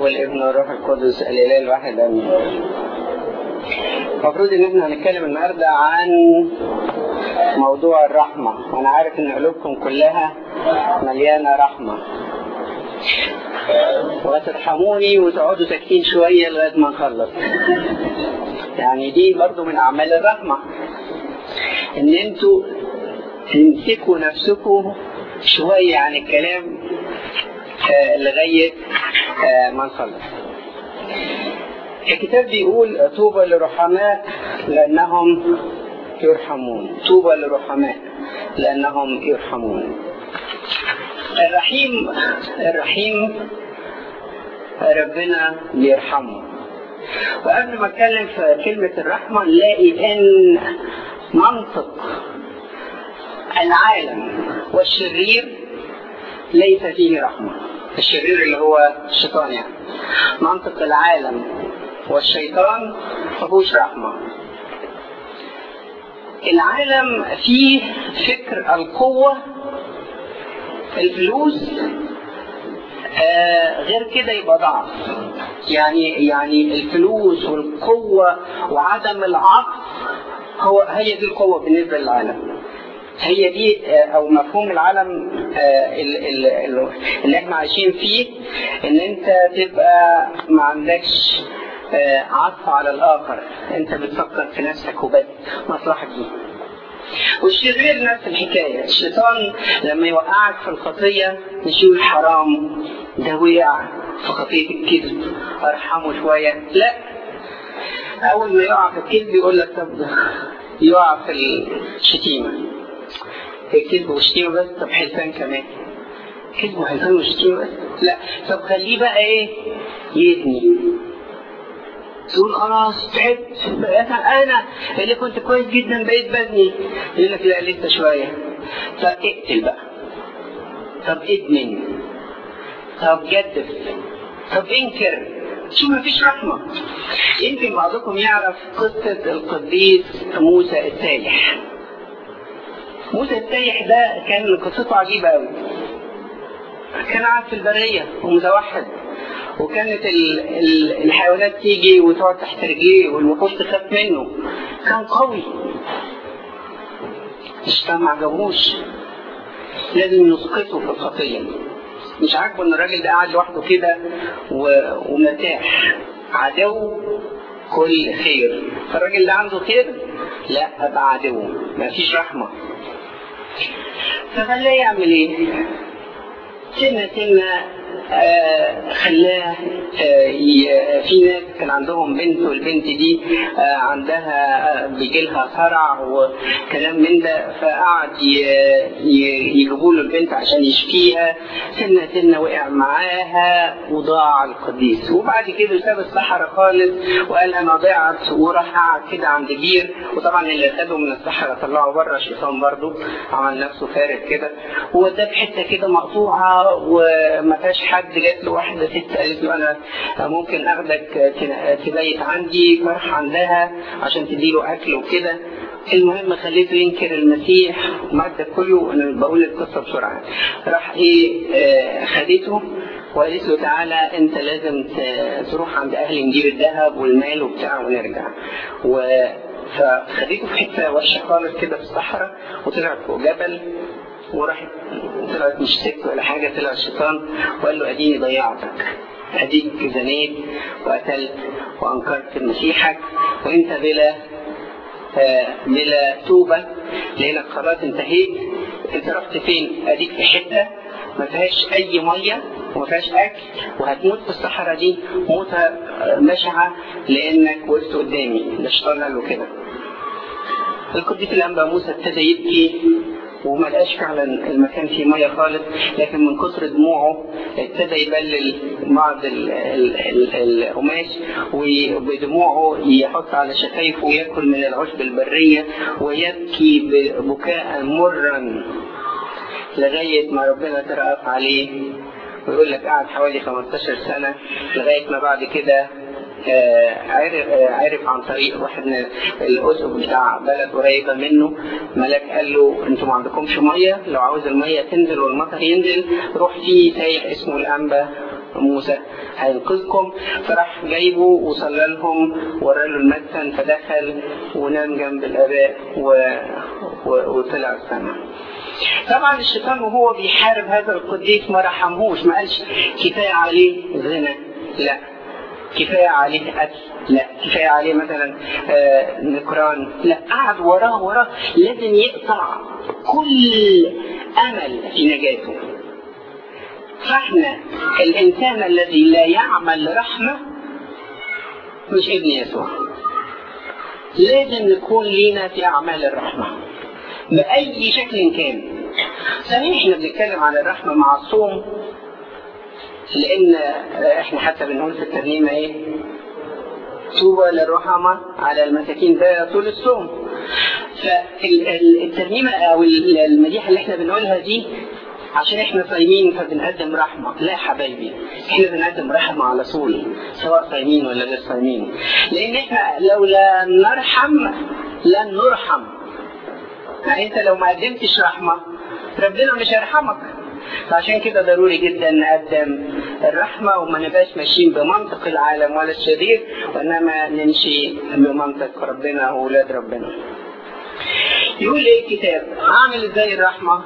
والابن والروح القدس الاله الواحد امين المفروض ان احنا هنتكلم النهارده عن موضوع الرحمه وانا عارف ان قلوبكم كلها مليانه رحمه وترحموني وتقعدوا ساكتين شويه لغايه ما نخلص يعني دي برضو من اعمال الرحمه ان انتوا تمسكوا نفسكم شويه عن الكلام آه لغايه آه ما نخلص الكتاب بيقول طوبى للرحماء لانهم يرحمون طوبى للرحماء لانهم يرحمون الرحيم الرحيم ربنا بيرحمه وقبل ما اتكلم في كلمة الرحمة نلاقي ان منطق العالم والشرير ليس فيه رحمة الشرير اللي هو الشيطان يعني منطق العالم والشيطان مفهوش رحمة العالم فيه فكر القوة الفلوس آه غير كده يبقى ضعف يعني يعني الفلوس والقوة وعدم العطف هو هي دي القوة بالنسبة للعالم هي دي او مفهوم العالم اللي احنا عايشين فيه ان انت تبقى ما عندكش عطف على الاخر انت بتفكر في نفسك وبس مصلحتك دي والشرير نفس الحكاية الشيطان لما يوقعك في الخطية يشوف حرام ده وقع في خطية الكذب ارحمه شوية لا اول ما يقع في الكذب يقول لك طب يقع في الشتيمة الكذب والشتيمة بس طب حلفان كمان كذب وحلفان وشتيمة بس لا طب خليه بقى ايه يدني تقول خلاص تعبت بقيت انا اللي كنت كويس جدا بقيت بزني يقول لك لا لسه شويه طب اقتل بقى طب ادمن طب جدف طب انكر شو ما فيش رحمه يمكن بعضكم يعرف قصه القديس موسى السايح موسى السايح ده كان قصته عجيبه قوي كان قاعد في البريه ومتوحد وكانت ال ال الحيوانات تيجي وتقعد تحت رجليه والوحوش تخاف منه كان قوي الشيطان ما عجبوش لازم يسقطه في الخطية مش عاجبه ان الراجل ده قاعد لوحده كده ومرتاح عدو كل خير فالراجل ده عنده خير لا ابقى عدو ما فيش رحمة فخلاه يعمل ايه سنة سنة آه خلاه آه في ناس كان عندهم بنت والبنت دي آه عندها بيجي لها صرع وكلام من ده فقعد يجيبوا له البنت عشان يشفيها سنه سنه وقع معاها وضاع القديس وبعد كده ساب الصحراء خالص وقال انا ضعت وراح قعد كده عند بير وطبعا اللي خده من الصحراء طلعه بره الشيطان برضه عمل نفسه فارغ كده وده في حته كده مقطوعه وما فيهاش حد جات له واحده ست قالت له انا ممكن اخدك تبيت عندي فرح عندها عشان تديله اكل وكده المهم خليته ينكر المسيح ومع ده كله انا بقول القصه بسرعه راح ايه آه خدته وقالت له تعالى انت لازم تروح عند اهلي نجيب الذهب والمال وبتاع ونرجع و فخدته في حته وحشه خالص كده في الصحراء وطلعت فوق جبل وراح طلعت مش ست ولا حاجة طلع الشيطان وقال له أديني ضيعتك أديك زنيت وقتلت وأنكرت مسيحك وأنت بلا آه بلا توبة لأنك خلاص انتهيت أنت رحت فين؟ أديك في حتة ما فيهاش أي مية وما فيهاش أكل وهتموت في الصحراء دي موتة بشعة لأنك وقفت قدامي الشيطان قال له كده القديس الأنبا موسى ابتدى يبكي وما لقاش فعلا المكان فيه ميه خالص لكن من كثر دموعه ابتدى يبلل بعض القماش وبدموعه يحط على شفايفه وياكل من العشب البريه ويبكي بكاء مرا لغايه ما ربنا ترأف عليه ويقول لك قعد حوالي 15 سنه لغايه ما بعد كده عرف عرف عن طريق واحد من الاسقف بتاع بلد قريبه منه ملاك قال له انتوا ما عندكمش ميه لو عاوز الميه تنزل والمطر ينزل روح في سايح اسمه الانبا موسى هينقذكم فراح جايبه وصلى لهم ورا له المدفن فدخل ونام جنب الآباء و... و... وطلع السماء طبعا الشيطان وهو بيحارب هذا القديس ما رحمهوش ما قالش كفايه عليه زنا لا كفايه عليه قتل لا كفايه عليه مثلا آه نكران لا قعد وراه وراه لازم يقطع كل امل في نجاته فاحنا الانسان الذي لا يعمل رحمه مش ابن يسوع لازم نكون لينا في اعمال الرحمه باي شكل كان صحيح احنا بنتكلم عن الرحمه مع الصوم لان احنا حتى بنقول في الترنيمه ايه طوبى للرحمة على المساكين ده طول الصوم فالترنيمة أو المديحة اللي احنا بنقولها دي عشان احنا صايمين فبنقدم رحمة لا يا حبايبي احنا بنقدم رحمة على طول سواء صايمين ولا غير صايمين لان احنا لو لا نرحم لن نرحم يعني انت لو ما قدمتش رحمة ربنا مش هيرحمك فعشان كده ضروري جدا نقدم الرحمة وما نبقاش ماشيين بمنطق العالم ولا الشرير وإنما نمشي بمنطق ربنا وأولاد ربنا. يقول إيه الكتاب؟ أعمل إزاي الرحمة؟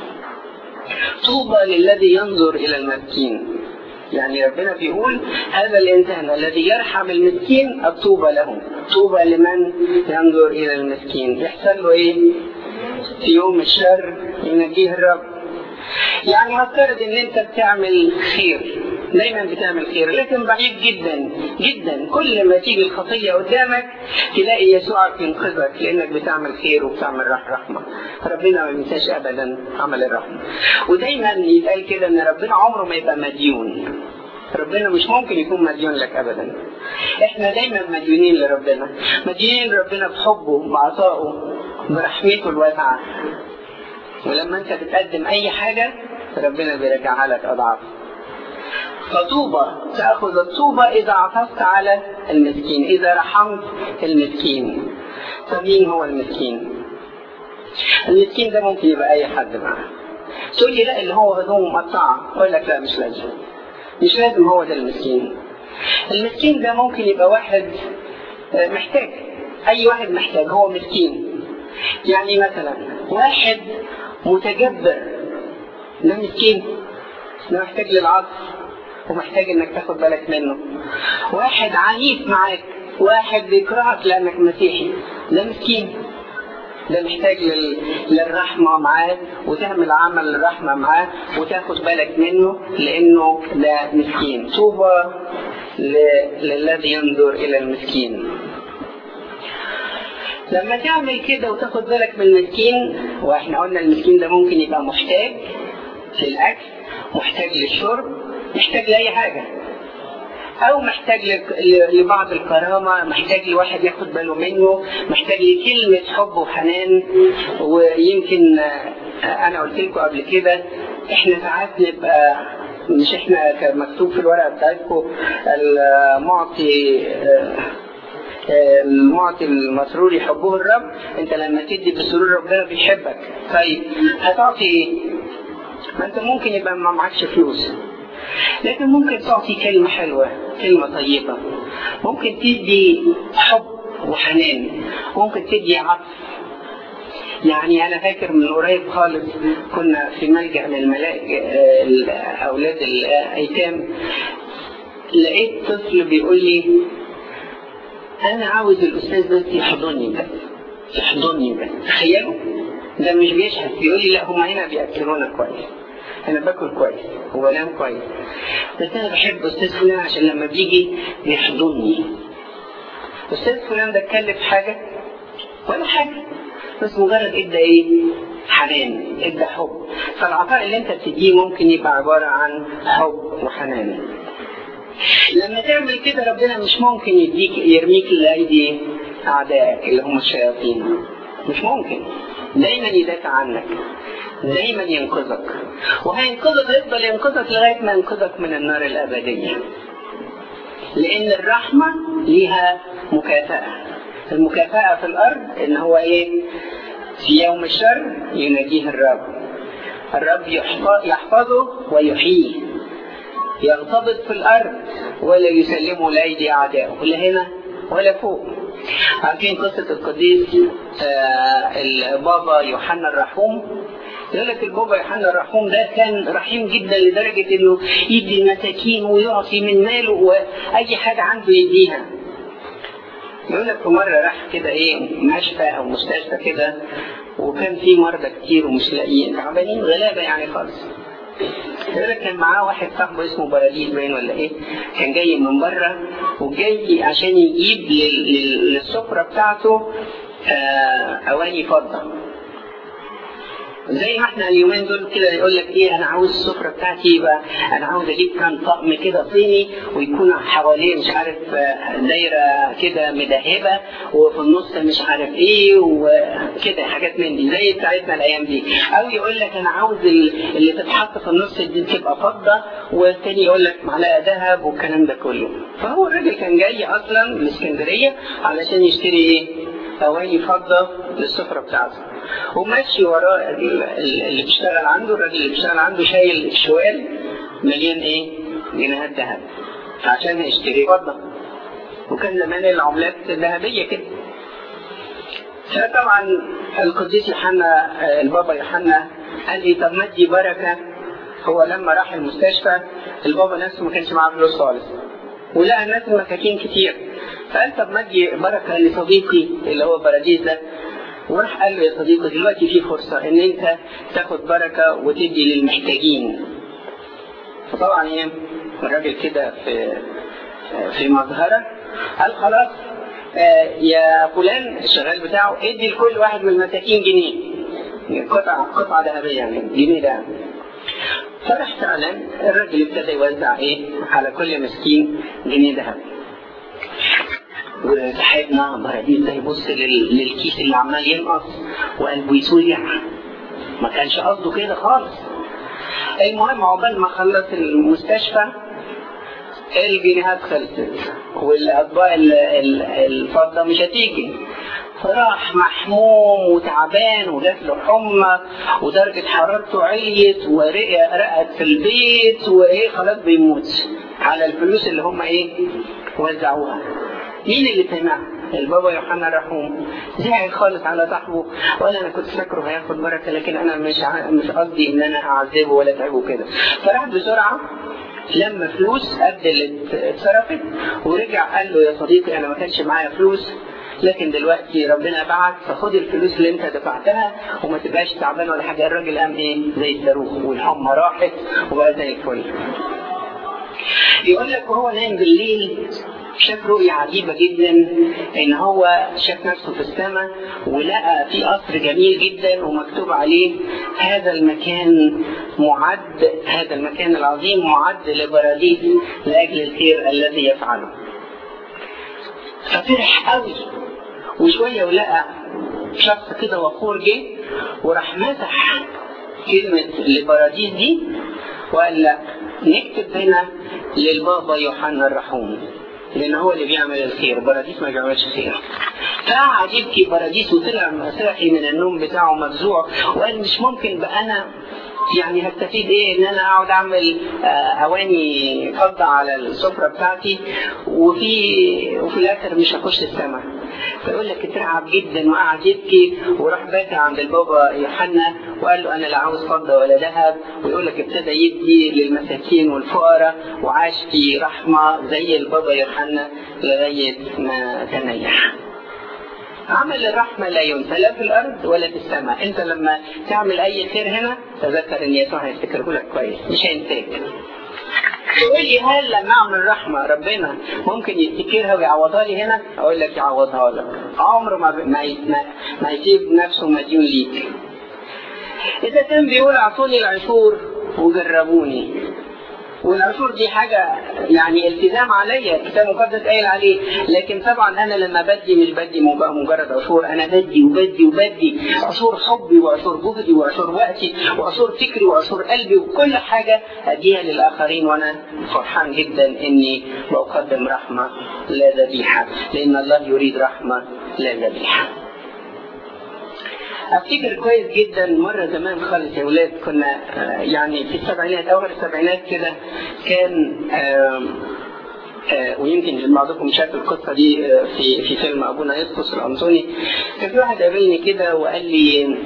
طوبى للذي ينظر إلى المسكين. يعني ربنا بيقول هذا الإنسان الذي يرحم المسكين الطوبى له طوبى لمن ينظر إلى المسكين يحصل له إيه؟ في يوم الشر ينجيه الرب يعني هفترض ان انت بتعمل خير دايما بتعمل خير لكن بعيد جدا جدا كل ما تيجي الخطيه قدامك تلاقي يسوع ينقذك لانك بتعمل خير وبتعمل رح رحمه ربنا ما بينساش ابدا عمل الرحمه ودايما يتقال كده ان ربنا عمره ما يبقى مديون ربنا مش ممكن يكون مديون لك ابدا احنا دايما مديونين لربنا مديونين لربنا بحبه بعطائه برحمته الواسعه ولما انت بتقدم اي حاجة ربنا بيرجعها لك اضعاف فطوبى تأخذ الطوبى إذا عطفت على المسكين إذا رحمت المسكين فمين هو المسكين المسكين ده ممكن يبقى أي حد معاه تقول لي لا اللي هو هدومه مقطعة أقول لك لا مش لازم مش لازم هو ده المسكين المسكين ده ممكن يبقى واحد محتاج أي واحد محتاج هو مسكين يعني مثلا واحد متجبر ده مسكين ده محتاج للعطف ومحتاج انك تاخد بالك منه واحد عنيف معاك واحد بيكرهك لانك مسيحي ده مسكين ده محتاج لل... للرحمة معاه وتعمل عمل الرحمة معاه وتاخد بالك منه لأنه ده مسكين طوبى ل... للذي ينظر إلى المسكين لما تعمل كده وتاخد بالك من المسكين واحنا قلنا المسكين ده ممكن يبقى محتاج في الاكل محتاج للشرب محتاج لاي حاجه او محتاج لبعض الكرامه محتاج لواحد ياخد باله منه محتاج لكلمه حب وحنان ويمكن انا قلت لكم قبل كده احنا ساعات نبقى مش احنا مكتوب في الورقه بتاعتكم المعطي المعطي المسرور يحبه الرب انت لما تدي بسرور ربنا بيحبك طيب هتعطي ايه ما انت ممكن يبقى ما معكش فلوس لكن ممكن تعطي كلمة حلوة كلمة طيبة ممكن تدي حب وحنان ممكن تدي عطف يعني أنا فاكر من قريب خالص كنا في ملجأ للملاجئ أولاد الأيتام لقيت طفل بيقول لي انا عاوز الاستاذ بس يحضني بس يحضني بس تخيلوا ده مش بيشهد بيقول لي لا هم هنا بياكلونا كويس انا باكل كويس وبنام كويس بس انا بحب استاذ فلان عشان لما بيجي بيحضني استاذ فلان ده اتكلف حاجه ولا حاجه بس مجرد ادى ايه حنان ادى حب فالعطاء اللي انت بتديه ممكن يبقى عباره عن حب وحنان لما تعمل كده ربنا مش ممكن يديك يرميك لايدي اعدائك اللي هم الشياطين مش ممكن دايما يدافع عنك دايما ينقذك وهينقذك يفضل ينقذك لغايه ما ينقذك من النار الابديه لان الرحمه ليها مكافاه المكافاه في الارض ان هو ايه في يوم الشر يناديه الرب الرب يحفظه ويحييه يغتبط في الأرض ولا يسلمه لأيدي أعدائه لا هنا ولا فوق عارفين قصة القديس آه البابا يوحنا الرحوم يقول لك البابا يوحنا الرحوم ده كان رحيم جدا لدرجة انه يدي المساكين ويعطي من ماله واي حاجة عنده يديها يقول لك في مرة راح كده ايه مشفى او مستشفى كده وكان في مرضى كتير ومش لاقيين تعبانين غلابة يعني خالص يقول لك كان معاه واحد صاحبه اسمه بلاليل باين ولا ايه كان جاي من بره وجاي عشان يجيب للسفرة بتاعته آه اواني فضة زي ما احنا اليومين دول كده يقول لك ايه انا عاوز السفره بتاعتي يبقى انا عاوز اجيب كام طقم كده صيني ويكون حواليه مش عارف دايره كده مدهبه وفي النص مش عارف ايه وكده حاجات من دي زي بتاعتنا الايام دي او يقول لك انا عاوز اللي تتحط في النص دي تبقى فضه والتاني يقول لك معلقه ذهب والكلام ده كله فهو الراجل كان جاي اصلا من اسكندريه علشان يشتري ايه اواني فضه للسفره بتاعته وماشي وراه اللي بيشتغل عنده الراجل اللي بيشتغل عنده شايل شوال مليان ايه؟ جنيهات ذهب عشان يشتري فضه وكان زمان العملات ذهبيه كده فطبعا القديس يوحنا البابا يوحنا قال لي طب ما ادي بركه هو لما راح المستشفى البابا نفسه ما كانش معاه فلوس خالص ولقى ناس مساكين كتير فقال طب ما ادي بركه لصديقي اللي هو باراديس ده وراح قال له يا صديقي دلوقتي في فرصة إن أنت تاخد بركة وتدي للمحتاجين. فطبعا إيه الراجل كده في في مظهرة قال خلاص آه يا فلان الشغال بتاعه ادي لكل واحد من المساكين جنيه قطعة قطعة ذهبية يعني جنيه ده فرح فعلا الراجل ابتدى يوزع ايه على كل مسكين جنيه ذهب وصاحبنا باراديس ده يبص للكيس اللي عمال ينقص وقلبه يسويع ما كانش قصده كده خالص المهم عقبال ما خلص المستشفى الجنيهات خلصت والاطباق الفضه مش هتيجي فراح محموم وتعبان وجات له حمى ودرجة حرارته عليت ورقت في البيت وايه خلاص بيموت على الفلوس اللي هم ايه وزعوها مين اللي سمع؟ البابا يوحنا الرحوم زعل خالص على صاحبه ولا انا كنت فاكره هياخد بركه لكن انا مش ع... مش قصدي ان انا اعذبه ولا اتعبه كده فراح بسرعه لما فلوس قد اللي اتصرفت ورجع قال له يا صديقي انا ما كانش معايا فلوس لكن دلوقتي ربنا بعت فخد الفلوس اللي انت دفعتها وما تبقاش تعبان ولا حاجه الراجل قام ايه زي الصاروخ والحمى راحت وبقى زي الفل يقول لك وهو نايم بالليل شاف رؤية عجيبة جدا إن هو شاف نفسه في السماء ولقى في قصر جميل جدا ومكتوب عليه هذا المكان معد هذا المكان العظيم معد لبراديس لأجل الخير الذي يفعله. ففرح قوي وشوية ولقى شخص كده وقور جه وراح مسح كلمة لبراديس دي وقال لا نكتب هنا للبابا يوحنا الرحوم لان هو اللي بيعمل الخير باراديس ما بيعملش خير فقعد يبكي باراديس وطلع صاحي من النوم بتاعه مفزوع وقال مش ممكن بقى انا يعني هستفيد ايه ان انا اقعد اعمل اواني فضه على السفره بتاعتي وفي وفي الاخر مش هخش السماء فيقول لك اترعب جدا وقعد يبكي وراح باتع عند البابا يوحنا وقال له انا لا عاوز فضه ولا ذهب ويقول لك ابتدى يدي للمساكين والفقراء وعاش في رحمه زي البابا يوحنا لغايه ما تنيح. عمل الرحمة لا ينسى لا في الأرض ولا في السماء أنت لما تعمل أي خير هنا تذكر أن يسوع هيفتكره لك كويس مش هينساك تقول لي هل لما أعمل رحمة ربنا ممكن يفتكرها ويعوضها لي هنا أقول لك يعوضها لك عمره ما ما ما يسيب نفسه مديون ليك إذا كان بيقول أعطوني العشور وجربوني والعشور دي حاجة يعني التزام عليا الكتاب المقدس قايل عليه لكن طبعا أنا لما بدي مش بدي مجرد عشور أنا بدي وبدي وبدي عشور حبي وعشور جهدي وعشور وقتي وعشور فكري وعشور قلبي وكل حاجة أديها للآخرين وأنا فرحان جدا إني بقدم رحمة لا ذبيحة لأن الله يريد رحمة لا ذبيحة افتكر كويس جدا مره زمان خالص يا ولاد كنا آه، يعني في السبعينات اول السبعينات كده كان آم، آه، ويمكن بعضكم شاف القصه دي آه، في في فيلم ابونا يسقط الانطوني كان في واحد قابلني كده وقال لي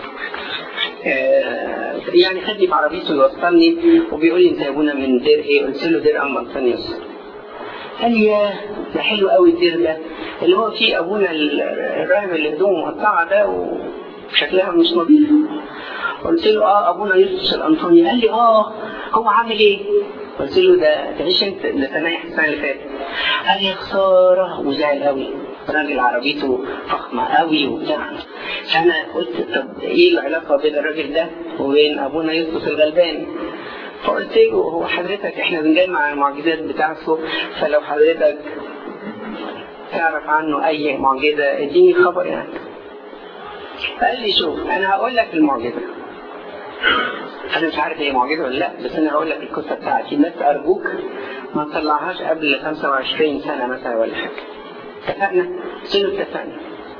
آه، يعني خدني بعربيته يوصلني وبيقول لي انت يا ابونا من دير ايه؟ قلت له دير ام انطونيوس قال لي ياه ده حلو قوي الدير ده اللي هو فيه ابونا ال- الراهب اللي هدومه مقطعه ده وشكلها مش نظيف قلت له اه ابونا يوسف الانطوني قال لي اه هو عامل ايه؟ قلت له ده تعيش انت ده سنايح السنه اللي فاتت قال لي يا خساره وزعل قوي راجل عربيته فخمه قوي وبتاع فانا قلت طب ايه العلاقه بين الراجل ده وبين ابونا يوسف الغلبان فقلت له هو حضرتك احنا بنجمع المعجزات بتاعته فلو حضرتك تعرف عنه اي معجزه اديني خبر يعني قال لي شوف انا هقول لك المعجزه انا مش عارف هي معجزه ولا لا بس انا هقول لك القصه بتاعتي بس ارجوك ما تطلعهاش قبل 25 سنه مثلا ولا حاجه اتفقنا؟ قلت له اتفقنا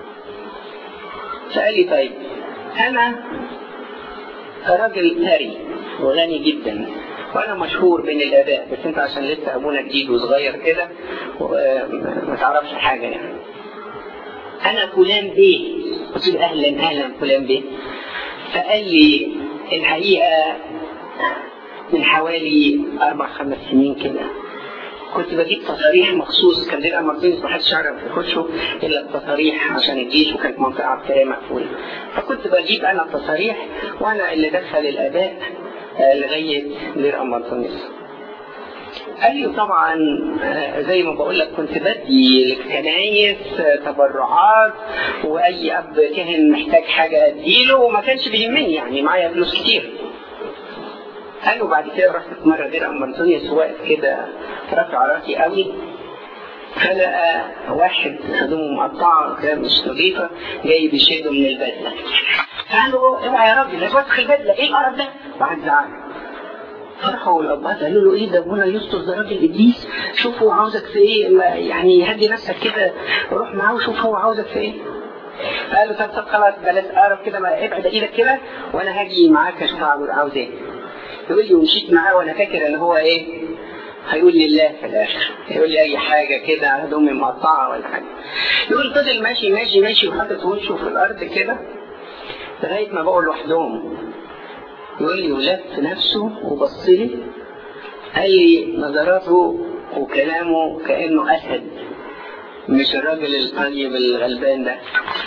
فقال لي طيب انا راجل ثري وغني جدا وانا مشهور بين الاباء بس انت عشان لسه ابونا جديد وصغير كده وما تعرفش حاجه يعني انا فلان بيه قلت له اهلا اهلا فلان بيه فقال لي الحقيقه من حوالي اربع خمس سنين كده كنت بجيب تصاريح مخصوص كان بيبقى مرتين ما حدش يعرف يخشوا الا التصاريح عشان الجيش وكانت منطقه عسكريه مقفوله فكنت بجيب انا التصاريح وانا اللي دخل الاباء آه، لغايه دير امرطونيس قال لي طبعا آه، زي ما بقول لك كنت بدي للكنايس آه، تبرعات واي اب كاهن محتاج حاجه اديله وما كانش بيهمني يعني معايا فلوس كتير قالوا بعد كده رحت مرة دير أم أنطونيوس واقف كده رافع راسي قوي فلقى واحد هدومه مقطعة كده مش نظيفة جاي بيشده من البدلة فقال له اوعى يا راجل اسوسخ البدلة ايه القرف ده؟ واحد زعل فرحوا الابهات قالوا له ايه ده ابونا يسطس ده راجل ابليس شوف هو عاوزك في ايه ما- يعني هدي نفسك كده روح معاه وشوف هو عاوزك في ايه قال له طب طب خلاص بلاش اعرف كده ما ابعد ايدك كده وانا هاجي معاك اشوف عاوز ايه يقول لي ومشيت معاه وانا فاكر ان هو ايه هيقول لي الله في الاخر يقول لي اي حاجه كده هدومي مقطعه ولا حاجه يقول فضل ماشي ماشي ماشي وحاطط وشه في الارض كده لغايه ما بقوا لوحدهم يقول لي ولف نفسه وبص لي قال لي نظراته وكلامه كانه اسد مش الراجل الطيب الغلبان ده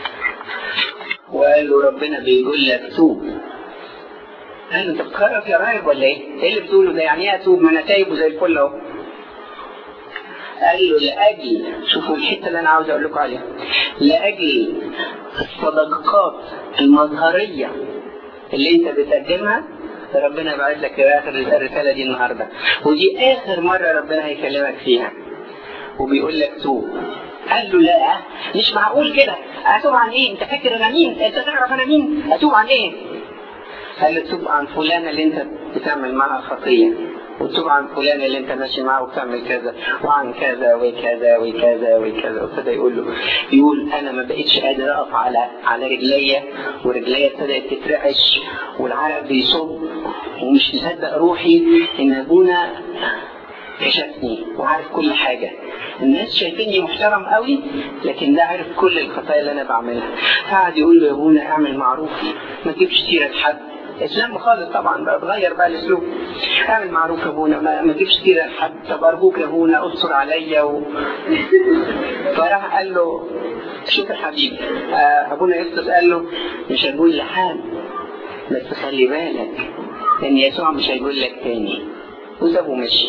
وقال له ربنا بيقول لك توب قال له انت بتخرف يا راهب ولا ايه؟ ايه اللي بتقوله ده يعني ايه اتوب؟ ما انا تايب وزي الفل اهو. قال له لاجل شوفوا الحته اللي انا عاوز اقول لكم عليها لاجل الصدقات المظهريه اللي انت بتقدمها ربنا بعت لك اخر الرساله دي النهارده ودي اخر مره ربنا هيكلمك فيها وبيقول لك توب قال له لا مش معقول كده اتوب عن ايه انت فاكر انا مين انت تعرف انا مين اتوب عن ايه قال له توب عن فلانة اللي انت بتعمل معها خطية وتوب عن فلان اللي انت ماشي معاه وبتعمل كذا وعن كذا وكذا وكذا وكذا وابتدى يقول له يقول انا ما بقتش قادر اقف على على رجليا ورجليا ابتدت تترعش والعرق بيصب ومش مصدق روحي ان ابونا كشفني وعارف كل حاجة الناس شايفيني محترم قوي لكن ده عارف كل الخطايا اللي انا بعملها فقعد يقول له يا ابونا اعمل معروف ما تجيبش سيرة حد اسلام خالص طبعا بقى اتغير بقى الاسلوب اعمل معروف يا ابونا ما, ما تجيبش سيرة لحد طب ارجوك يا ابونا استر عليا و... فراح قال له شوف يا حبيبي آه، ابونا يسقط قال له مش هقول لحد بس خلي بالك ان يسوع مش هيقول لك تاني وسابه مشي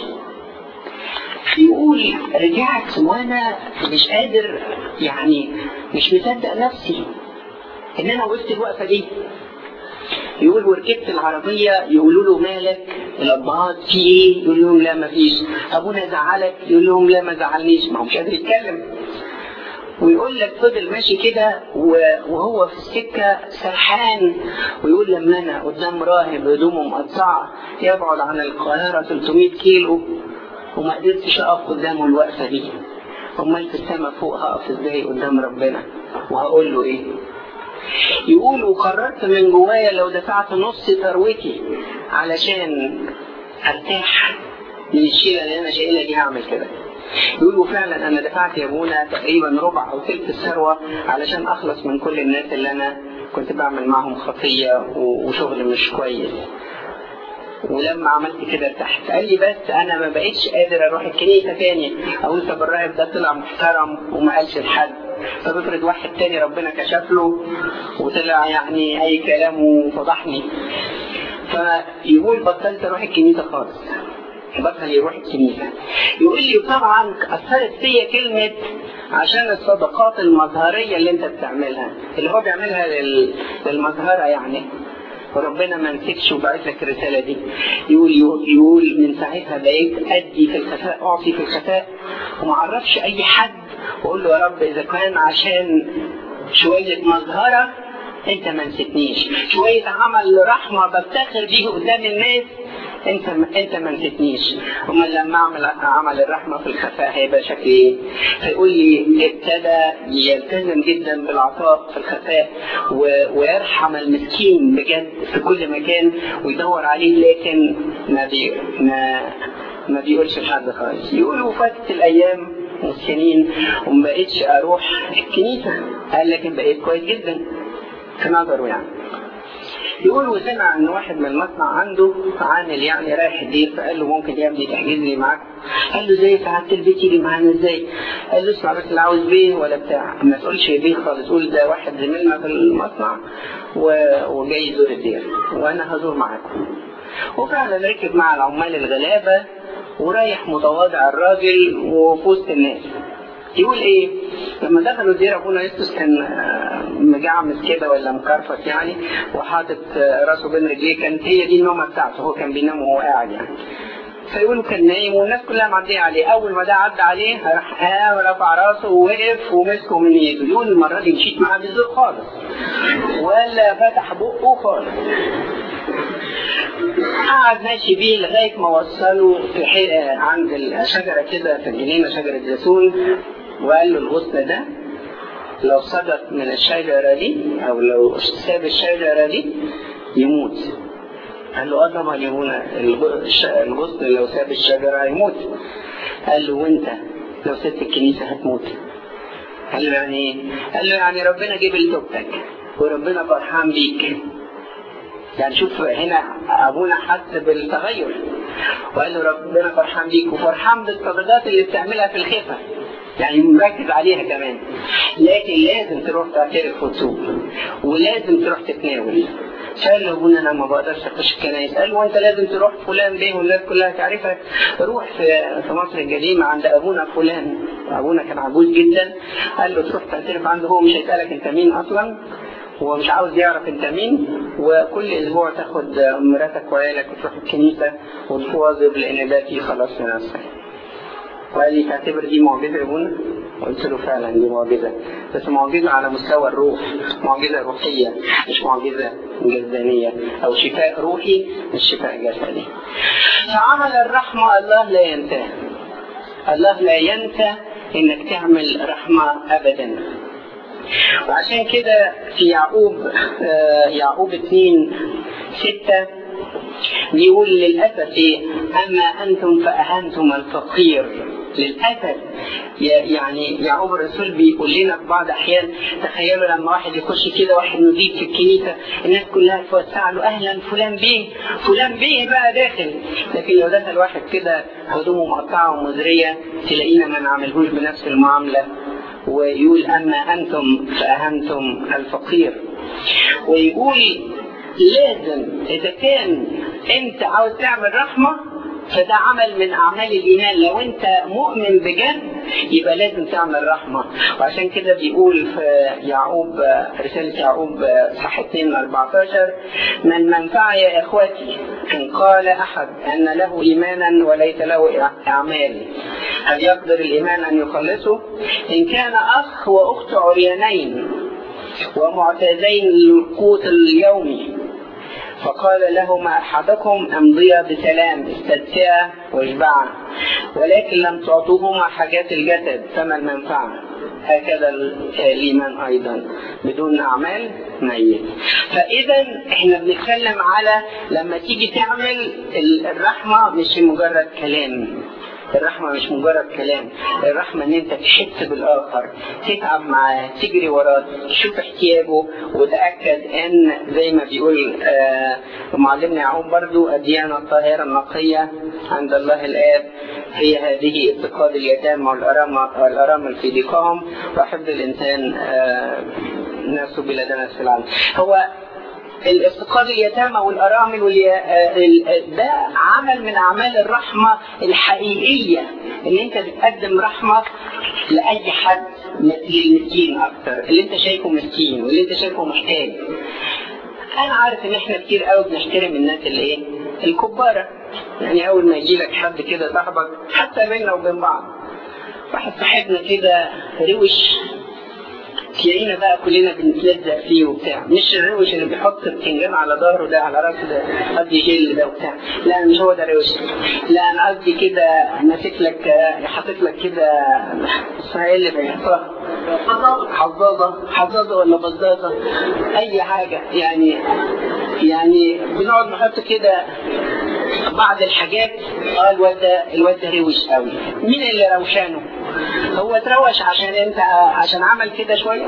يقول رجعت وانا مش قادر يعني مش مصدق نفسي ان انا وقفت الوقفه دي يقول وركبت العربية يقولوا له مالك الأبهات في إيه؟ يقول لهم لا ما فيش أبونا زعلك يقول لهم لا ما زعلنيش ما هو مش قادر يتكلم ويقول لك فضل ماشي كده وهو في السكة سرحان ويقول لما أنا قدام راهب هدومه مقطعة يبعد عن القاهرة 300 كيلو وما قدرتش أقف قدامه الوقفة دي أمال في السما فوق هقف إزاي قدام ربنا وهقول له إيه يقول وقررت من جوايا لو دفعت نص ثروتي علشان ارتاح من الشيله اللي انا شايلها دي هعمل كده يقولوا فعلا انا دفعت يا ابونا تقريبا ربع او ثلث الثروه علشان اخلص من كل الناس اللي انا كنت بعمل معهم خطيه وشغل مش كويس ولما عملت كده ارتحت قال لي بس انا ما بقتش قادر اروح الكنيسه تاني اقول طب الراهب ده طلع محترم وما قالش لحد طب افرض واحد تاني ربنا كشف له وطلع يعني اي كلام وفضحني فيقول بطلت اروح الكنيسه خالص بطل يروح الكنيسة يقول لي طبعا أثرت فيا كلمة عشان الصدقات المظهرية اللي أنت بتعملها اللي هو بيعملها لل... للمظهرة يعني وربنا ما نسكش وبعت لك الرسالة دي يقول يقول من ساعتها بقيت أدي في الخفاء أعطي في الخفاء وما أعرفش أي حد وأقول له يا رب إذا كان عشان شوية مظهرة انت ما نسيتنيش شوية عمل رحمة بفتخر بيه قدام الناس انت انت ما نسيتنيش امال لما اعمل عمل الرحمه في الخفاء هيبقى شكل ايه؟ فيقول لي ابتدى يلتزم جدا بالعطاء في الخفاء ويرحم المسكين بجد في كل مكان ويدور عليه لكن ما بي ما ما بيقولش لحد خالص يقولوا فاتت الايام والسنين وما بقتش اروح الكنيسه قال لكن بقيت كويس جدا في نظره يعني يقول وسمع ان واحد من المصنع عنده عامل يعني رايح الدير فقال له ممكن يا ابني تحجز لي معاك قال له زي سعاده البيت يجي معانا ازاي؟ قال له اسمع بس اللي عاوز بيه ولا بتاع ما تقولش بيه خالص قول ده واحد زميلنا في المصنع وجاي يزور الدير وانا هزور معاكم وفعلا ركب مع العمال الغلابه ورايح متواضع الراجل وفي وسط الناس يقول ايه لما دخلوا دير ابونا يسوس كان مجعمس كده ولا مكرفس يعني وحاطط راسه بين رجليه كانت هي دي النومه بتاعته هو كان بينام وهو قاعد يعني فيقولوا كان نايم والناس كلها معديه عليه اول ما ده عدى عليه راح قام ورفع راسه ووقف ومسكه من ايده يقول المره دي مشيت معاه بالذوق خالص ولا فتح بقه خالص قعد ماشي بيه لغايه ما وصله في حي... عند الشجره كده في الجنينه شجره زيتون وقال له الغصن ده لو صدق من الشجره دي او لو ساب الشجره دي يموت قال له اه طبعا يا ابونا الغصن لو ساب الشجره هيموت قال له وانت لو سبت الكنيسه هتموت قال له يعني ايه؟ قال له يعني ربنا جبل توبتك وربنا فرحان بيك يعني شوف هنا ابونا حس بالتغير وقال له ربنا فرحان بيك وفرحان بالصدقات اللي بتعملها في الخفه يعني مركز عليها كمان لكن لازم تروح تعترف وتتوب ولازم تروح تتناول قال له ابونا انا ما بقدرش اخش الكنايس قال له انت لازم تروح فلان بيه والناس كلها تعرفك روح في في مصر القديمه عند ابونا فلان ابونا كان عجوز جدا قال له تروح تعترف عنده هو مش هيسالك انت مين اصلا هو مش عاوز يعرف انت مين وكل اسبوع تاخد مراتك وعيالك وتروح الكنيسه وتواظب لان ده فيه خلاص لنفسك. وقال لي تعتبر دي معجزه يا ابونا؟ قلت له فعلا دي معجزه بس معجزه على مستوى الروح معجزه روحيه مش معجزه جسدانيه او شفاء روحي مش شفاء جسدي. فعمل الرحمه الله لا ينساه. الله لا ينسى انك تعمل رحمه ابدا وعشان كده في يعقوب آه يعقوب اثنين ستة بيقول للأسف إيه أما أنتم فأهنتم الفقير للأسف يعني يعقوب الرسول بيقول لنا في بعض الأحيان تخيلوا لما واحد يخش كده واحد نضيف في الكنيسة الناس كلها توسع له أهلا فلان بيه فلان بيه بقى داخل لكن لو دخل واحد كده هدومه مقطعة ومزرية تلاقينا ما نعملهوش بنفس المعاملة ويقول أما أنتم فأهنتم الفقير ويقول لازم إذا كان أنت عاوز تعمل رحمة فده عمل من أعمال الإيمان لو أنت مؤمن بجد يبقى لازم تعمل رحمة وعشان كده بيقول في يعقوب رسالة يعقوب صح 2 14 من منفعة يا إخوتي إن قال أحد أن له إيمانا وليس له أعمال هل يقدر الإيمان أن يخلصه؟ إن كان أخ وأخت عريانين ومعتادين للقوت اليومي فقال لهما أحدكم امضيا بسلام استدفئا واشبعا ولكن لم تعطوهما حاجات الجسد فما المنفعة هكذا الإيمان أيضا بدون أعمال ميت فإذا إحنا بنتكلم على لما تيجي تعمل الرحمة مش مجرد كلام الرحمة مش مجرد كلام الرحمة ان انت تحس بالاخر تتعب معاه تجري وراه تشوف احتياجه وتأكد ان زي ما بيقول آه معلمنا يعقوب برضو الديانة الطاهرة النقية عند الله الآب هي هذه افتقاد اليتامى والأرامل في ضيقهم وحفظ الإنسان آه نفسه بلا دنس في العالم هو الافتقاد اليتامى والارامل والي... ده عمل من اعمال الرحمه الحقيقيه ان انت بتقدم رحمه لاي حد للمسكين اكتر اللي انت شايفه مسكين واللي انت شايفه محتاج انا عارف ان احنا كتير قوي بنحترم الناس اللي ايه الكباره يعني اول ما يجي لك حد كده صاحبك حتى بيننا وبين بعض واحد صاحبنا كده روش تلاقينا بقى كلنا بنتلزق فيه وبتاع مش الروش اللي بيحط الفنجان على ظهره ده على راسه ده قصدي جل ده وبتاع لا مش هو ده روش لا انا قصدي كده ماسك لك حاطط لك كده اسمها ايه اللي بيحطها حظاظه حظاظه ولا بزازه اي حاجه يعني يعني بنقعد نحط كده بعض الحاجات اه الواد ده الواد ده روش قوي مين اللي روشانه؟ هو اتروش عشان انت عشان عمل كده شويه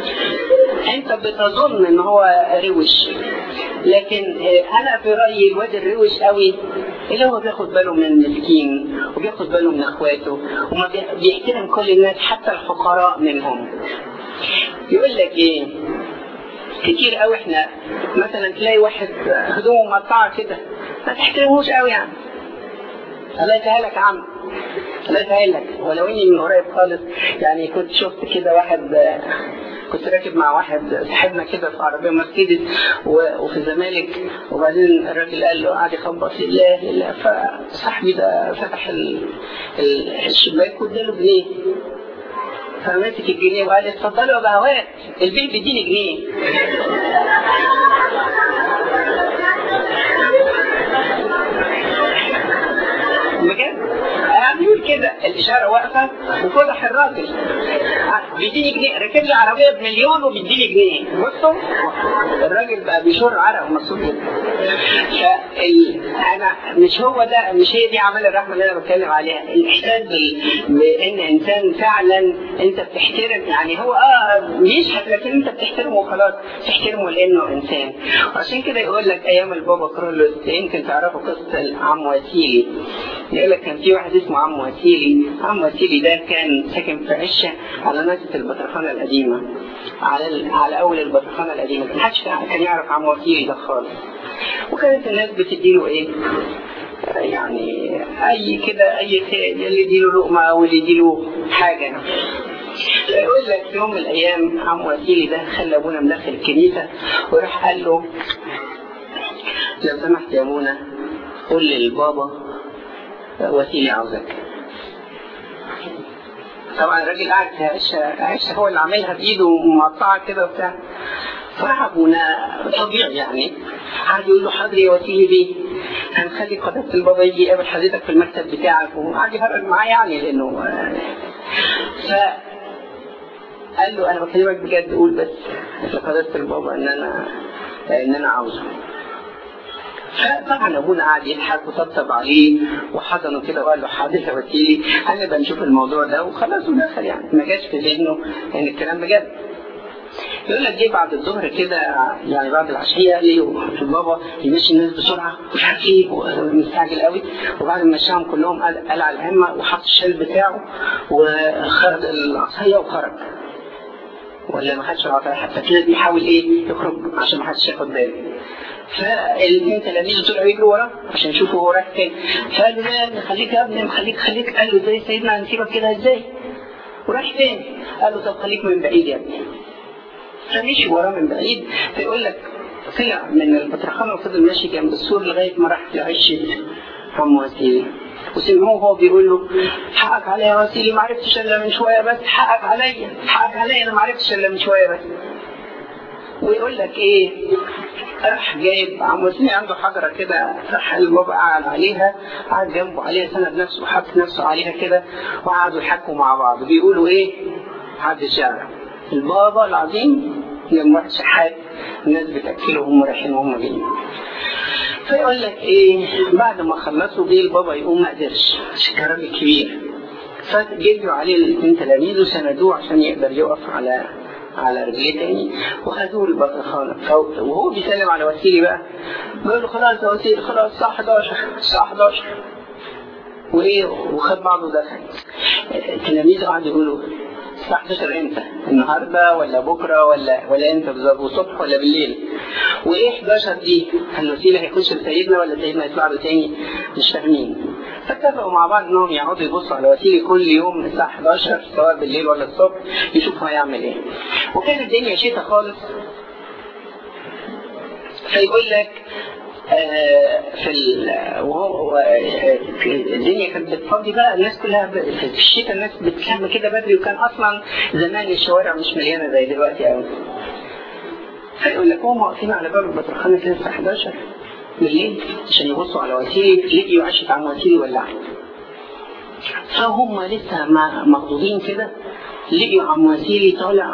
انت بتظن ان هو روش لكن انا في رايي الواد الروش قوي اللي هو بياخد باله من المسكين وبياخد باله من اخواته وما بيحترم كل الناس حتى الفقراء منهم يقول لك ايه كتير قوي احنا مثلا تلاقي واحد هدومه مقطعه كده ما تحترموش قوي يعني الله يسهلك يا عم الله يسهلك ولو اني من قريب خالص يعني كنت شفت كده واحد كنت راكب مع واحد صاحبنا كده في عربيه مرسيدس وفي الزمالك وبعدين الراجل قال له قعد يخبط لله لله فصاحبي ده فتح الشباك واداله جنيه فمسك الجنيه وقال اتفضلوا يا بهوات البيت بيديني جنيه بجد يعني يقول كده الاشاره واقفه وفتح الراجل بيديني جنيه ركب لي عربيه بمليون وبيديني جنيه بصوا الراجل بقى بيشر عرق ومبسوط جدا انا مش هو ده مش هي دي اعمال الرحمه اللي انا بتكلم عليها الاحساس بان انسان فعلا انت بتحترم يعني هو اه يشهد لكن انت بتحترمه وخلاص تحترمه لانه انسان وعشان كده يقول لك ايام البابا كرولوس يمكن تعرفوا قصه عم وسيلي يقول لك كان في واحد اسمه عم وسيلي عم وسيلي ده كان ساكن في عشه على ناصيه البطرخانه القديمه على على اول البطرخانه القديمه ما حدش كان يعرف عم وسيلي ده خالص وكانت الناس بتديله ايه يعني اي كده اي خير اللي يديله لقمه او اللي يديله حاجه يقول لك في يوم من الايام عم وسيلي ده خلى ابونا مدخل الكنيسه وراح قال له لو سمحت يا ابونا قول للبابا وسيلي عاوزك طبعا الراجل قاعد في عشه عشه هو اللي عاملها بايده ومقطعه كده وبتاع فراح ابونا طبيعي يعني قعد يقول له حاضر يا وسيلي بيه هنخلي قداسه البابا يجي يقابل حضرتك في المكتب بتاعك وقعد يفرق معاه يعني لانه ف قال له انا بكلمك بجد قول بس لقداسه البابا ان انا ان انا عاوزه فطبعا ابونا قعد يضحك وطبطب عليه وحضنه كده وقال له حاضر يا وكيلي هنبقى نشوف الموضوع ده وخلاص ودخل يعني ما جاش في ذهنه ان الكلام بجد يقول لك جه بعد الظهر كده يعني بعد العشيه قال لي البابا يمشي الناس بسرعه مش عارف ايه مستعجل قوي وبعد ما مشاهم كلهم قال, قال على الهمه وحط الشال بتاعه وخد العصايه وخرج ولا ما خدش العصايه حتى كده بيحاول ايه يخرج عشان ما حدش ياخد باله فالاثنين تلاميذه طلعوا يجروا وراه عشان يشوفوا هو رايح فين فقال له لا خليك يا ابني خليك خليك قال له ازاي سيدنا هنسيبك كده ازاي وراح فين قال له طب خليك من بعيد يا ابني فمشي وراه من بعيد فيقول لك طلع من البطرخانه وفضل ماشي جنب السور لغايه ما راح لعشه عم وسيلي وسمعوه وهو بيقول له حقك عليا يا وسيلي ما عرفتش الا من شويه بس حقك عليا حقك عليا انا ما عرفتش الا من شويه بس ويقول لك ايه راح جايب عم وسيلي عنده حجرة كده راح البابا قعد عليها قعد جنبه عليها سند نفسه وحط نفسه عليها كده وقعدوا يحكوا مع بعض بيقولوا ايه محدش يعرف البابا العظيم جنب واحد شحات الناس بتاكله وهم رايحين وهم جايين فيقول لك ايه بعد ما خلصوا جه البابا يقوم ما قدرش عشان كان راجل كبير فجريوا عليه الاثنين تلاميذه سندوه عشان يقدر يقف على على رجليه تاني وخدوه البطرخانه وهو بيسلم على وسيلي بقى بيقول له خلاص يا وسيلي خلاص الساعه 11 الساعه 11 وايه وخد بعضه دخل التلاميذ قعدوا يقولوا الساعة 11 امتى؟ النهارده ولا بكره ولا ولا امتى بالظبط الصبح ولا بالليل؟ وايه 11 دي؟ هل الوسيله هيخش لسيدنا ولا سيدنا يطلع له تاني؟ مش فاهمين. فاتفقوا مع بعض انهم يقعدوا يبصوا على وسيله كل يوم الساعه 11 سواء بالليل ولا الصبح يشوفوا هيعمل ايه. وكانت الدنيا شتاء خالص فيقول لك آه في وهو الدنيا كانت بتفضي بقى الناس كلها في الشتاء الناس بتلم كده بدري وكان اصلا زمان الشوارع مش مليانه زي دلوقتي قوي. فيقول لك هم واقفين على باب البطرخانه كده الساعه 11 بالليل عشان يبصوا على وسيلي لقيوا عشت عم وسيلي ولعت. فهم لسه مخضوضين كده لقيوا عم وسيلي طالع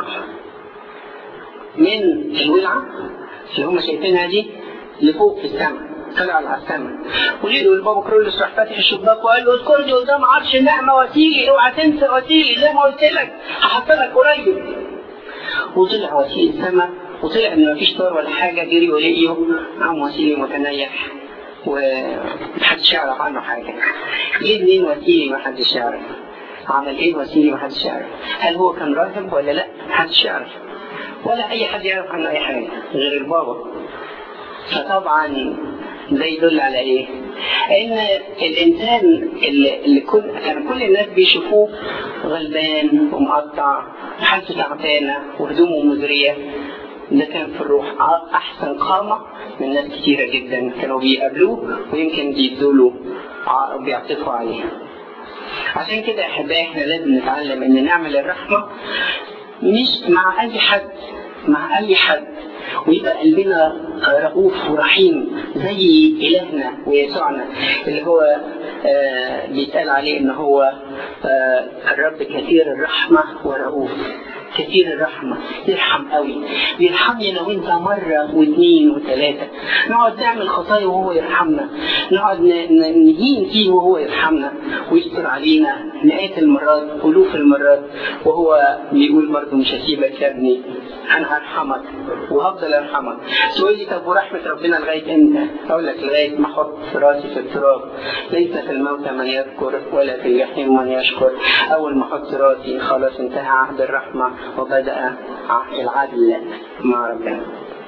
من الولعه اللي هم شايفينها دي لفوق في السماء طلع على السماء ولقوا البابا كرولوس راح فاتح الشباك وقال له اذكرني قدام عرش النعمه وسيلي اوعى تنسى وسيلي زي ما قلت لك هحط لك قريب وطلع وسيلي السماء وطلع ان مفيش نار ولا حاجه جري ولقيوا عم وسيلي متنيح ومحدش يعرف عنه حاجه ليه منين وسيلي محدش يعرف عمل ايه وسيلي محدش يعرف هل هو كان راهب ولا لا محدش يعرف ولا اي حد يعرف عنه اي حاجه غير البابا فطبعا ده يدل على ايه؟ ان الانسان اللي, اللي كل كان كل الناس بيشوفوه غلبان ومقطع وحالته تعبانه وهدومه مزريه ده كان في الروح احسن قامه من ناس كتيره جدا كانوا بيقابلوه ويمكن بيدوا له بيعطفوا عليه. عشان كده يا احبائي احنا لازم نتعلم ان نعمل الرحمه مش مع اي حد مع اي حد ويبقى قلبنا رؤوف ورحيم زي إلهنا ويسوعنا اللي هو آه بيتقال عليه إن هو آه الرب كثير الرحمة ورؤوف كثير الرحمة يرحم قوي بيرحمني أنا وأنت مرة واثنين وثلاثة نقعد نعمل خطايا وهو يرحمنا نقعد نهين فيه وهو يرحمنا ويستر علينا مئات المرات ألوف المرات وهو بيقول برضه مش هسيبك يا ابني أنا هرحمك وهفضل أرحمك تقول لي طب ورحمة ربنا لغاية إمتى؟ أقول لك لغاية ما أحط راسي في التراب ليس في الموت من يذكر ولا في الجحيم من يشكر أول ما أحط راسي خلاص انتهى عهد الرحمة وبدأ عهد العدل مع ربنا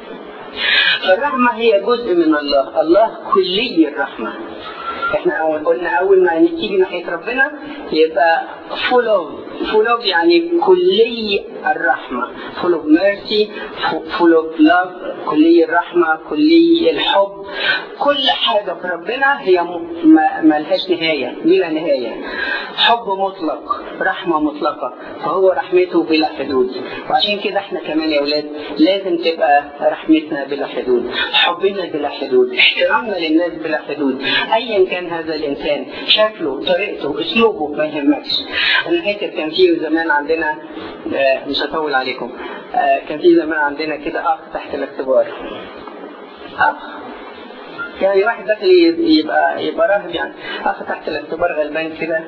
فالرحمة هي جزء من الله الله كلي الرحمة احنا أول قلنا اول ما نيجي ناحيه ربنا يبقى full of full of يعني كلي الرحمه full of mercy full of love كلي الرحمه كلي الحب كل حاجه في ربنا هي ما لهاش نهايه بلا نهايه حب مطلق رحمه مطلقه فهو رحمته بلا حدود وعشان كده احنا كمان يا اولاد لازم تبقى رحمتنا بلا حدود حبنا بلا حدود احترامنا للناس بلا حدود ايا كان كان هذا الانسان شكله طريقته اسلوبه ما يهمكش انا فاكر كان في زمان عندنا مش هطول عليكم كان في زمان عندنا كده اخ تحت الاختبار اخ يعني واحد داخل يبقى يبقى راهب يعني اخ تحت الاختبار غلبان كده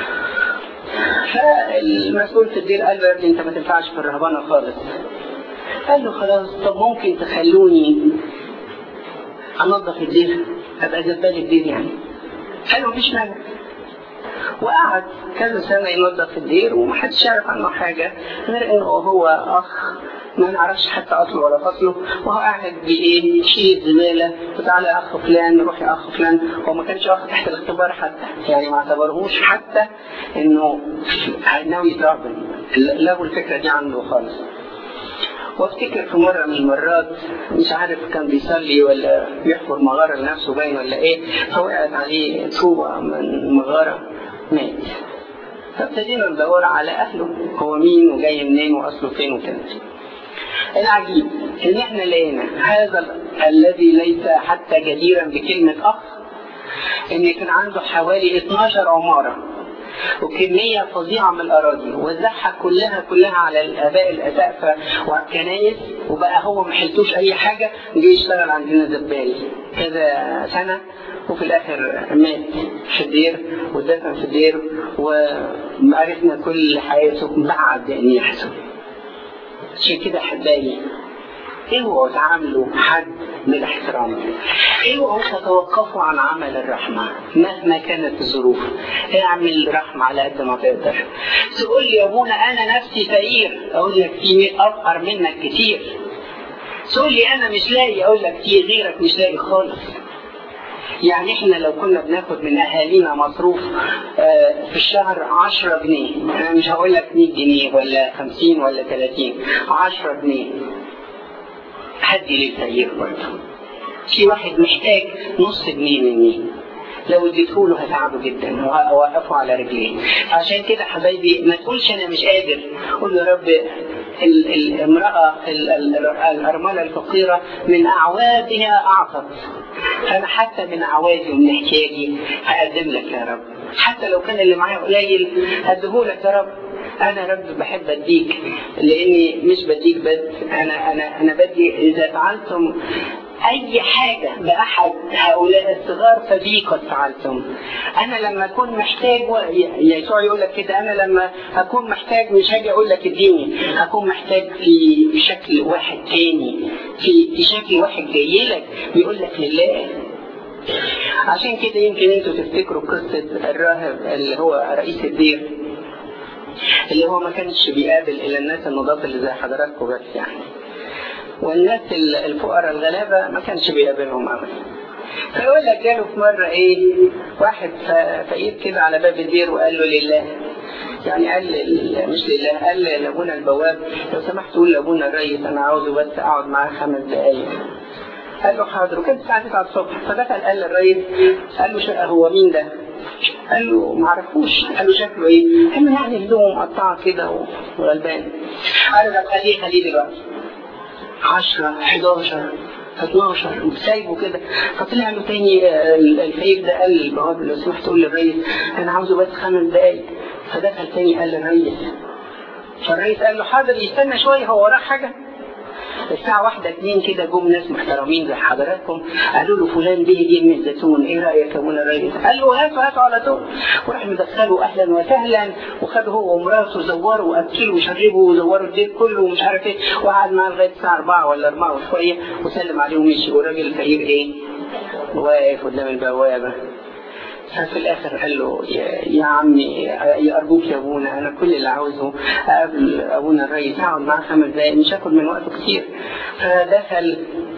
فالمسؤول في الدير قال له يا ابني انت ما تنفعش في الرهبانه خالص قال له خلاص طب ممكن تخلوني انظف الدير ابقى زبال الدير يعني قال له مفيش مانع وقعد كذا سنة ينظف الدير ومحدش يعرف عنه حاجة غير انه هو اخ ما نعرفش حتى اصله ولا فصله وهو قاعد بايه يشيل الزبالة وتعالى يا اخ فلان روح يا اخ فلان هو ما كانش اخ تحت الاختبار حتى يعني ما اعتبرهوش حتى انه ناوي يترهبن لغوا الفكرة دي عنده خالص وافتكر في مرة من المرات مش عارف كان بيصلي ولا بيحفر مغارة لنفسه باين ولا ايه فوقعت عليه طوبة من مغارة مات فابتدينا ندور على اهله هو مين وجاي منين واصله فين وكده العجيب ان احنا لقينا هذا الذي ليس حتى جديرا بكلمة اخ ان كان عنده حوالي 12 عمارة وكمية فظيعة من الأراضي وزعها كلها كلها على الآباء الأسقفة وعلى الكنايس وبقى هو ما حلتوش أي حاجة جه يشتغل عندنا زبال كذا سنة وفي الآخر مات في الدير ودفن في الدير وعرفنا كل حياته بعد أن يحصل عشان كده أحبائي اوعوا تعاملوا حد بالاحترام اوعوا تتوقفوا عن عمل الرحمة مهما كانت الظروف اعمل رحمة على قد ما تقدر تقول لي يا ابونا انا نفسي فقير اقول لك في افقر منك كتير تقول لي انا مش لاقي اقول لك في غيرك مش لاقي خالص يعني احنا لو كنا بناخد من اهالينا مصروف في الشهر 10 جنيه انا مش هقول لك 100 جنيه ولا 50 ولا 30 10 جنيه هدي للفقير برضه في واحد محتاج نص جنيه مني لو اديته له هتعبه جدا وهوقفه على رجليه عشان كده حبايبي ما تقولش انا مش قادر قول له يا رب الامرأة الأرملة الفقيرة من أعوادها أعطت أنا حتى من أعوادي ومن احتياجي هقدم لك يا رب حتى لو كان اللي معايا قليل هديهولك يا رب انا رب بحب اديك لاني مش بديك بس انا انا انا بدي اذا فعلتم اي حاجه باحد هؤلاء الصغار فبي قد فعلتم انا لما اكون محتاج و... يسوع يقول لك كده انا لما اكون محتاج مش هاجي اقول لك اديني هكون محتاج في شكل واحد تاني في في شكل واحد جاي لك بيقول لك لله عشان كده يمكن انتوا تفتكروا قصه الراهب اللي هو رئيس الدير اللي هو ما كانش بيقابل الا الناس النضاف اللي زي حضراتكم بس يعني والناس الفقراء الغلابه ما كانش بيقابلهم ابدا فيقول لك جاله في مره ايه واحد فقير كده على باب الدير وقال له لله يعني قال مش لله قال لابونا البواب لو سمحت قول لابونا الريس انا عاوزه بس اقعد معاه خمس دقايق قال له حاضر وكانت الساعه 9 الصبح فدخل قال للريس قال له هو مين ده؟ قال له ما عرفوش قال له شكله ايه؟ قال له يعني هدومه مقطعه كده وغلبان قال له خليه خليه دلوقتي 10 11 12 سايبه كده فطلع له تاني الفقير ده قال للبواب لو سمحت قول للريس انا عاوزه بس خمس دقايق فدخل تاني قال للريس فالريس قال له حاضر يستنى شويه هو وراه حاجه الساعة واحدة اتنين كده جم ناس محترمين زي حضراتكم قالوا له فلان دي دي من الزيتون ايه رأيك يا ابونا الريس؟ قال له هاتوا هاتوا على طول وراح مدخله اهلا وسهلا وخده هو ومراته زوروا واكلوا وشربوا وزوروا الدير كله ومش عارف ايه وقعد معاه لغاية الساعة 4 ولا 4 وشوية وسلم عليه ومشي والراجل الفقير ايه؟ واقف قدام البوابة ففي الاخر قال له يا, يا عمي يا ارجوك يا ابونا انا كل اللي عاوزه اقابل ابونا الريس اقعد معاه خمس دقايق مش هاخد من وقته كتير فدخل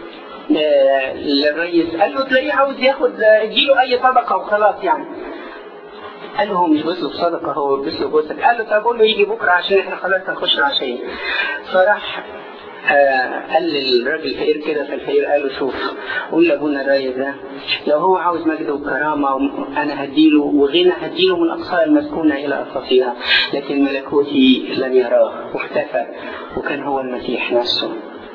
للريس قال له تلاقيه عاوز ياخد اديله اي طبقه وخلاص يعني قال له هو مش بيطلب صدقه هو بيطلب جوزك قال له طب قول له يجي بكره عشان احنا خلاص هنخش العشيه فراح آه قال للراجل الفقير كده فالفقير قال له شوف قول لابونا الريس ده لو هو عاوز مجد وكرامة أنا هديله وغنى هديله من أقصى المسكونة إلى أقصاها لكن ملكوتي لم يراه واختفى وكان هو المسيح نفسه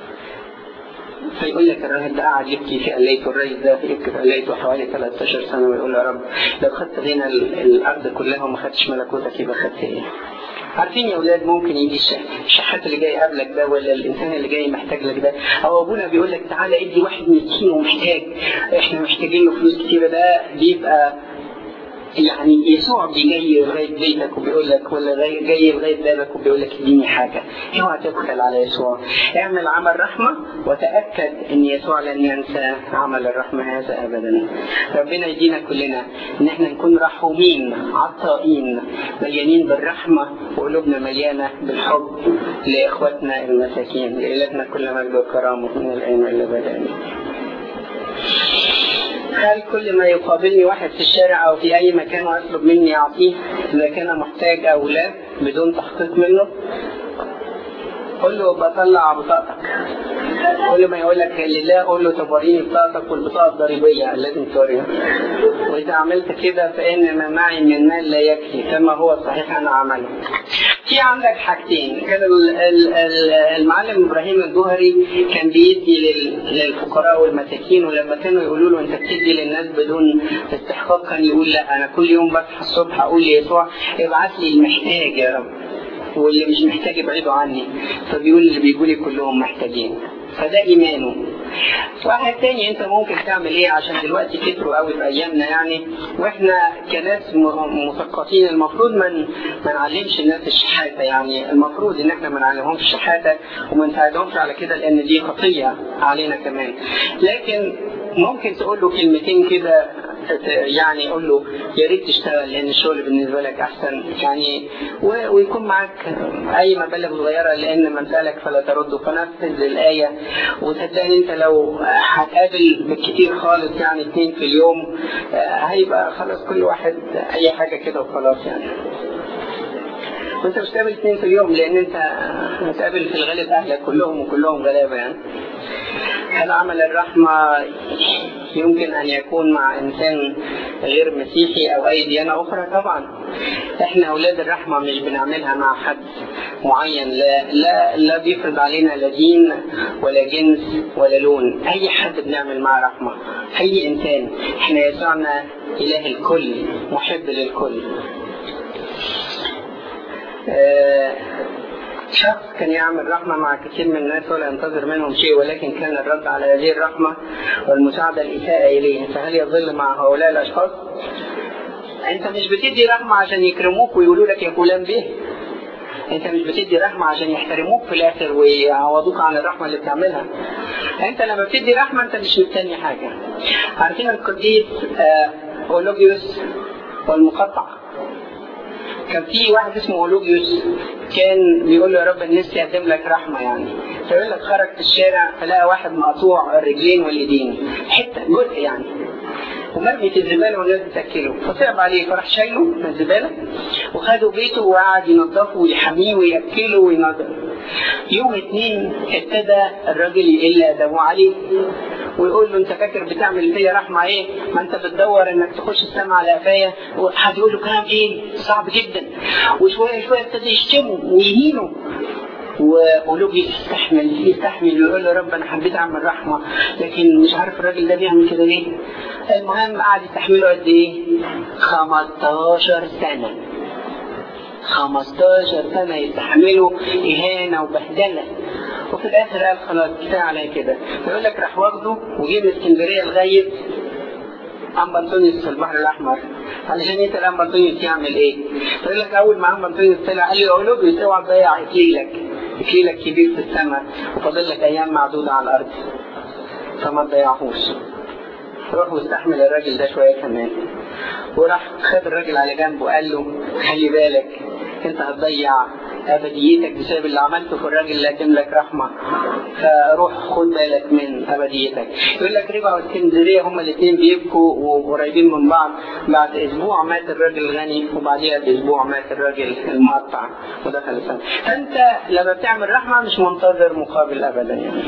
فيقول لك الراهب ده قاعد يبكي في قليته الرئيس ده يبكي في قليته حوالي 13 سنه ويقول يا رب لو خدت غنى الارض كلها وما خدتش ملكوتك يبقى خدت ايه؟ عارفين يا اولاد ممكن يجي الشحات اللي جاي قبلك ده ولا الانسان اللي جاي محتاج لك ده او ابونا بيقول لك تعالى ادي واحد مسكين ومحتاج احنا محتاجين له فلوس كتيره ده بيبقى يعني يسوع بيجي لغايه بيتك وبيقول لك ولا جاي لغايه بابك وبيقول لك اديني حاجه اوعى تبخل على يسوع اعمل عمل رحمه وتاكد ان يسوع لن ينسى عمل الرحمه هذا ابدا ربنا يدينا كلنا ان احنا نكون رحومين عطائين مليانين بالرحمه وقلوبنا مليانه بالحب لاخواتنا المساكين لإلهنا كل مجد وكرامه من الان الى بدأنا هل كل ما يقابلني واحد في الشارع او في اي مكان واطلب مني اعطيه اذا كان محتاج او لا بدون تحقيق منه قول له بطلع بطاقتك كل ما يقول لك لله قول له طب وريني بطاقتك والبطاقه الضريبيه لازم توريها واذا عملت كده فان ما معي من مال لا يكفي كما هو صحيح انا عمله في عندك حاجتين كان المعلم ابراهيم الجوهري كان بيدي للفقراء والمساكين ولما كانوا يقولوا له انت بتدي للناس بدون استحقاق كان يقول لا انا كل يوم بصحى الصبح اقول ليسوع ابعت لي المحتاج يا رب واللي مش محتاج يبعدوا عني فبيقول اللي بيقولي كلهم محتاجين فده ايمانه واحد تاني انت ممكن تعمل ايه عشان دلوقتي كتروا قوي في ايامنا يعني واحنا كناس مثقفين المفروض ما ما نعلمش الناس الشحاته يعني المفروض ان احنا ما نعلمهمش الشحاته وما نساعدهمش على كده لان دي خطيه علينا كمان لكن ممكن تقول له كلمتين كده يعني قول له يا ريت تشتغل لان الشغل بالنسبه لك احسن يعني ويكون معاك اي مبالغ صغيره لان من سالك فلا ترده فنفذ الايه وصدقني انت لو هتقابل بالكتير خالص يعني اثنين في اليوم هيبقى خلاص كل واحد اي حاجه كده وخلاص يعني وانت مش تقابل اثنين في اليوم لان انت هتقابل في الغالب اهلك كلهم وكلهم غلابه يعني هل عمل الرحمة يمكن أن يكون مع إنسان غير مسيحي أو أي ديانة أخرى؟ طبعا إحنا أولاد الرحمة مش بنعملها مع حد معين لا لا لا بيفرض علينا لا دين ولا جنس ولا لون أي حد بنعمل معاه رحمة أي إنسان إحنا يسوعنا إله الكل محب للكل آه شخص كان يعمل رحمة مع كثير من الناس ولا ينتظر منهم شيء ولكن كان الرد على هذه الرحمة والمساعدة الإساءة إليه فهل يظل مع هؤلاء الأشخاص؟ أنت مش بتدي رحمة عشان يكرموك ويقولوا لك يا فلان به أنت مش بتدي رحمة عشان يحترموك في الآخر ويعوضوك عن الرحمة اللي بتعملها أنت لما بتدي رحمة أنت مش مستني حاجة عارفين القديس أولوجيوس والمقطع كان في واحد اسمه اولوجيوس كان بيقول له يا رب الناس يقدم لك رحمه يعني فيقول لك خرج في الشارع فلقى واحد مقطوع الرجلين واليدين حته جزء يعني ومرمي في الزباله والناس بتاكله فصعب عليه فراح شايله من الزباله وخده بيته وقعد ينظفه ويحميه وياكله وينظف يوم اتنين ابتدى الراجل يقل ادبه عليه ويقول له انت فاكر بتعمل فيا رحمه ايه؟ ما انت بتدور انك تخش السما على قفايا وحد يقول له كلام ايه؟ صعب جدا وشويه شويه ابتدى يشتمه ويهينه وقلوب يستحمل يستحمل ويقول له رب انا حبيت اعمل رحمه لكن مش عارف الراجل ده بيعمل كده ليه؟ المهم قعد يستحمله قد ايه؟ 15 سنه 15 سنه يستحملوا اهانه وبهدله وفي الاخر قال خلاص كفايه عليا كده فيقول لك راح واخده وجيب اسكندريه لغايه ام بنطونيوس في البحر الاحمر علشان يسال ام بنطونيوس يعمل ايه؟ فيقول لك اول ما ام بنطونيوس طلع قال له اولوجيوس اوعى تضيع اكليلك اكليلك كبير في السماء وفاضل لك ايام معدوده على الارض فما تضيعهوش روح واستحمل الراجل ده شويه كمان وراح خد الراجل على جنبه وقال له خلي بالك انت هتضيع ابديتك بسبب اللي عملته في الراجل اللي قدم لك رحمه فروح خد بالك من ابديتك يقول لك ربع واسكندريه هما الاثنين بيبكوا وقريبين من بعض بعد اسبوع مات الراجل الغني وبعديها باسبوع مات الراجل المقطع ودخل السنه فانت لما بتعمل رحمه مش منتظر مقابل ابدا يعني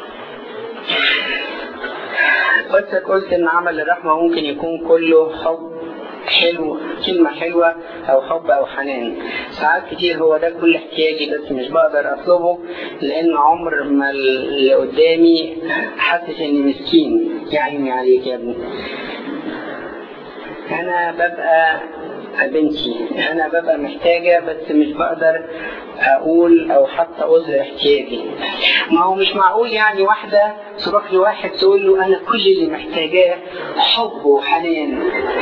قلت قلت ان عمل الرحمه ممكن يكون كله حب حلو كلمة حلوة أو حب أو حنان ساعات كتير هو ده كل احتياجي بس مش بقدر أطلبه لأن عمر ما اللي قدامي حاسس إني مسكين يا عيني عليك يا ابني أنا ببقى بنتي أنا ببقى محتاجة بس مش بقدر أقول أو حتى أظهر احتياجي ما هو مش معقول يعني واحدة تروح لواحد تقول له أنا كل اللي محتاجاه حب وحنان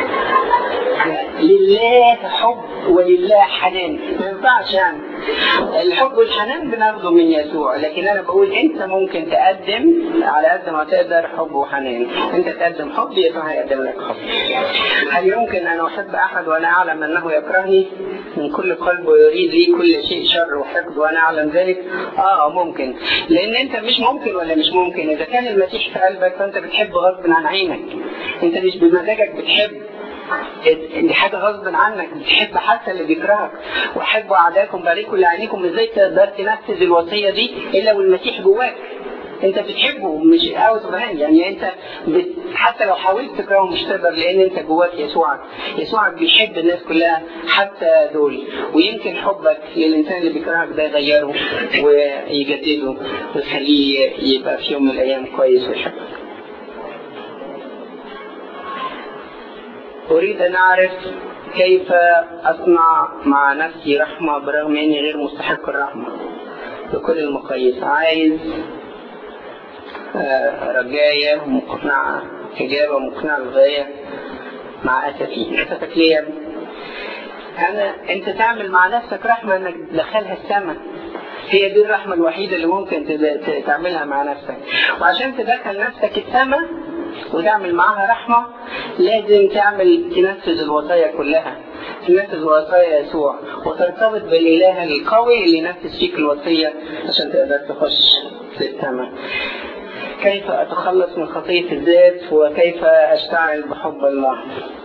لله حب ولله حنان ما ينفعش يعني الحب والحنان بناخده من يسوع لكن انا بقول انت ممكن تقدم على قد ما تقدر حب وحنان انت تقدم حب يسوع هيقدم لك حب هل يمكن ان احب احد وانا اعلم انه يكرهني من كل قلب ويريد لي كل شيء شر وحقد وانا اعلم ذلك اه ممكن لان انت مش ممكن ولا مش ممكن اذا كان المسيح في قلبك فانت بتحب غصب عن عينك انت مش بمزاجك بتحب دي حاجه غصب عنك بتحب حتى اللي بيكرهك واحبوا اعدائكم باركوا لعينيكم ازاي تقدر تنفذ الوصيه دي الا والمسيح جواك انت بتحبه مش اوت يعني انت بت... حتى لو حاولت تكرهه مش تقدر لان انت جواك يسوعك يسوعك بيحب الناس كلها حتى دول ويمكن حبك للانسان اللي بيكرهك ده يغيره ويجدده ويخليه يبقى في يوم من الايام كويس ويحبك أريد أن أعرف كيف أصنع مع نفسي رحمة برغم أني غير مستحق الرحمة بكل المقاييس عايز رجاية مقنعة إجابة مقنعة للغاية مع أسفي أسفك ليه أنا أنت تعمل مع نفسك رحمة أنك تدخلها السماء هي دي الرحمة الوحيدة اللي ممكن تعملها مع نفسك وعشان تدخل نفسك السماء وتعمل معاها رحمة لازم تعمل تنفذ الوصايا كلها تنفذ وصايا يسوع وترتبط بالإله القوي اللي ينفذ فيك الوصية عشان تقدر تخش للسماء كيف أتخلص من خطية الذات وكيف أشتعل بحب الله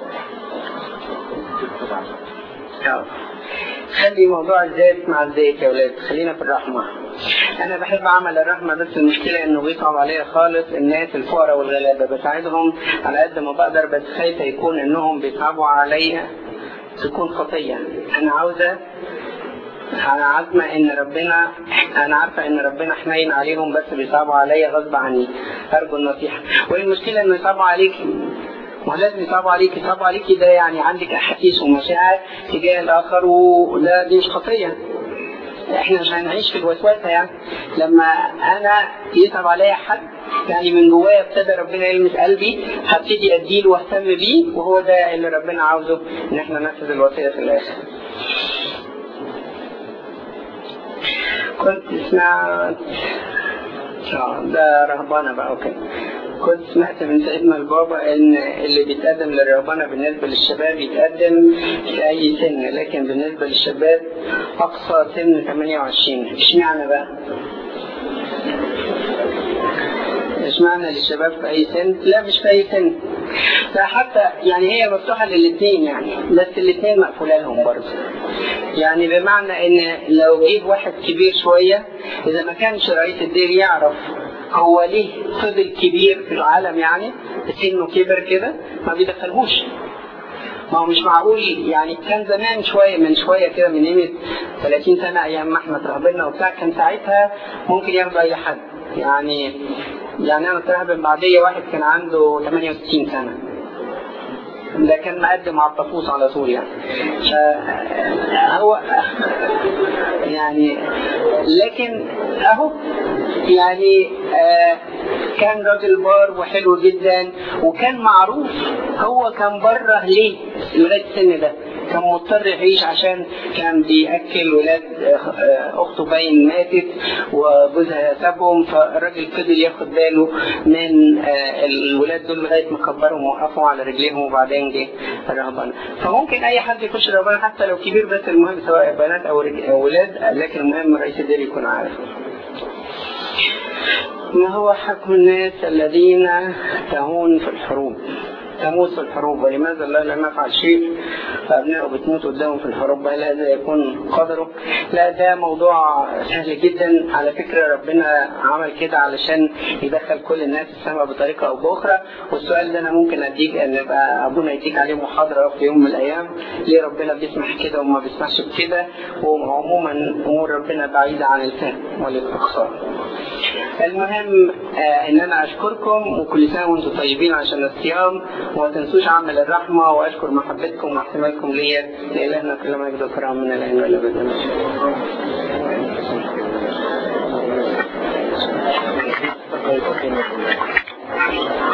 خلي موضوع الذات مع الذات يا ولاد خلينا في الرحمة أنا بحب عمل الرحمة بس المشكلة إنه بيصعب عليا خالص الناس الفقراء والغلابة بساعدهم على قد ما بقدر بس خايفة يكون إنهم بيصعبوا عليا تكون خطية أنا عاوزة أنا عازمة إن ربنا أنا عارفة إن ربنا حنين عليهم بس بيصعبوا عليا غصب عني أرجو النصيحة والمشكلة إنه يصعبوا عليكي ما لازم يصعبوا عليكي يصعبوا عليكي ده يعني عندك أحاسيس ومشاعر تجاه الآخر وده دي مش خطية احنا مش هنعيش في الوسوسة يعني لما انا يصعب عليا حد يعني من جوايا ابتدى ربنا يلمس قلبي هبتدي اديله واهتم بيه وهو ده اللي ربنا عاوزه ان احنا ننفذ الوصية في الاخر كنت سمعت اه ده رهبانة بقى وكده كنت سمعت من سيدنا البابا ان اللي بيتقدم للرهبنه بالنسبه للشباب يتقدم في اي سن لكن بالنسبه للشباب اقصى سن 28 اشمعنى بقى؟ اشمعنى للشباب في اي سن؟ لا مش في اي سن فحتى يعني هي مفتوحه للاثنين يعني بس الاثنين مقفوله لهم برضه يعني بمعنى ان لو جه واحد كبير شويه اذا ما كانش رئيس الدير يعرف هو ليه فضل كبير في العالم يعني سنه كبر كده ما بيدخلهوش ما هو مش معقول يعني كان زمان شويه من شويه كده من قيمه 30 سنه ايام ما احنا اترهبنا وبتاع كان ساعتها ممكن ياخدوا اي حد يعني يعني انا اترهب بعديه واحد كان عنده 68 سنه ده كان مقدم على الطفوس على طول يعني هو يعني لكن اهو يعني آه كان راجل بار وحلو جدا وكان معروف هو كان بره ليه لغايه السن ده كان مضطر يعيش عشان كان بياكل ولاد اخته باين ماتت وجوزها سابهم فالراجل فضل ياخد باله من الولاد دول لغايه ما كبرهم ووقفوا على رجليهم وبعدين جه الرهبنه فممكن اي حد يخش الرهبنه حتى لو كبير بس المهم سواء بنات او ولاد لكن المهم رئيس الدير يكون عارف ما هو حكم الناس الذين تهون في الحروب تموت في الحروب ولماذا الله لم يفعل شيء فأبنائه بتموت قدامه في الحروب هل هذا يكون قدره؟ لا ده موضوع سهل جدا على فكرة ربنا عمل كده علشان يدخل كل الناس السماء بطريقة أو بأخرى والسؤال ده أنا ممكن أديك أن يبقى أبونا يديك عليه محاضرة في يوم من الأيام ليه ربنا بيسمح كده وما بيسمحش بكده وعموما أمور ربنا بعيدة عن الفهم والاستقصاء. المهم آه ان انا اشكركم وكل سنه وانتم طيبين عشان الصيام وما تنسوش اعمل الرحمه واشكر محبتكم واحتمالكم ليا لالهنا كل مجد وكرم من الان والابد Thank you.